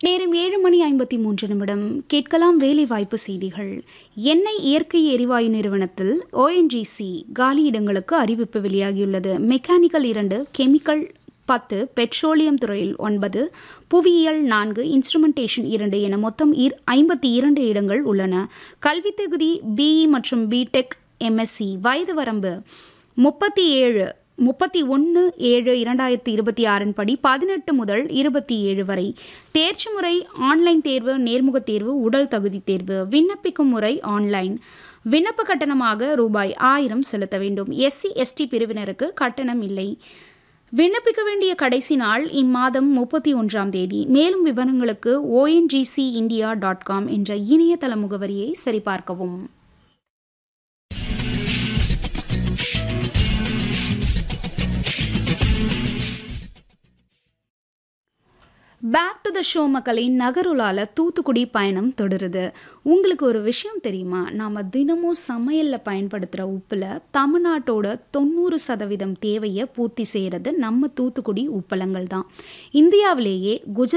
நேரம் ஏழு மணி ஐம்பத்தி மூன்று நிமிடம் கேட்கலாம் வேலைவாய்ப்பு செய்திகள் எண்ணெய் இயற்கை எரிவாயு நிறுவனத்தில் ஓஎன்ஜிசி காலியிடங்களுக்கு அறிவிப்பு வெளியாகியுள்ளது மெக்கானிக்கல் இரண்டு கெமிக்கல் பத்து பெட்ரோலியம் துறையில் ஒன்பது புவியியல் நான்கு இன்ஸ்ட்ருமெண்டேஷன் இரண்டு என மொத்தம் இர் ஐம்பத்தி இரண்டு இடங்கள் உள்ளன கல்வித் தகுதி பிஇ மற்றும் பிடெக் எம்எஸ்சி வயது வரம்பு முப்பத்தி ஏழு முப்பத்தி ஒன்று ஏழு இரண்டாயிரத்தி இருபத்தி ஆறின் படி பதினெட்டு முதல் இருபத்தி ஏழு வரை தேர்ச்சி முறை ஆன்லைன் தேர்வு நேர்முகத் தேர்வு உடல் தகுதி தேர்வு விண்ணப்பிக்கும் முறை ஆன்லைன் விண்ணப்ப கட்டணமாக ரூபாய் ஆயிரம் செலுத்த வேண்டும் எஸ்சி எஸ்டி பிரிவினருக்கு கட்டணம் இல்லை விண்ணப்பிக்க வேண்டிய கடைசி நாள் இம்மாதம் முப்பத்தி ஒன்றாம் தேதி மேலும் விவரங்களுக்கு ஓஎன்ஜிசி இந்தியா டாட் காம் என்ற இணையதள முகவரியை சரிபார்க்கவும் பேக் டு த ஷோ மக்களின் நகருலால தூத்துக்குடி பயணம் தொடருது உங்களுக்கு ஒரு விஷயம் தெரியுமா நாம் தினமும் சமையலில் பயன்படுத்துகிற உப்பில் தமிழ்நாட்டோட தொண்ணூறு சதவீதம் தேவையை பூர்த்தி செய்கிறது நம்ம தூத்துக்குடி உப்பளங்கள் தான் இந்தியாவிலேயே குஜராத்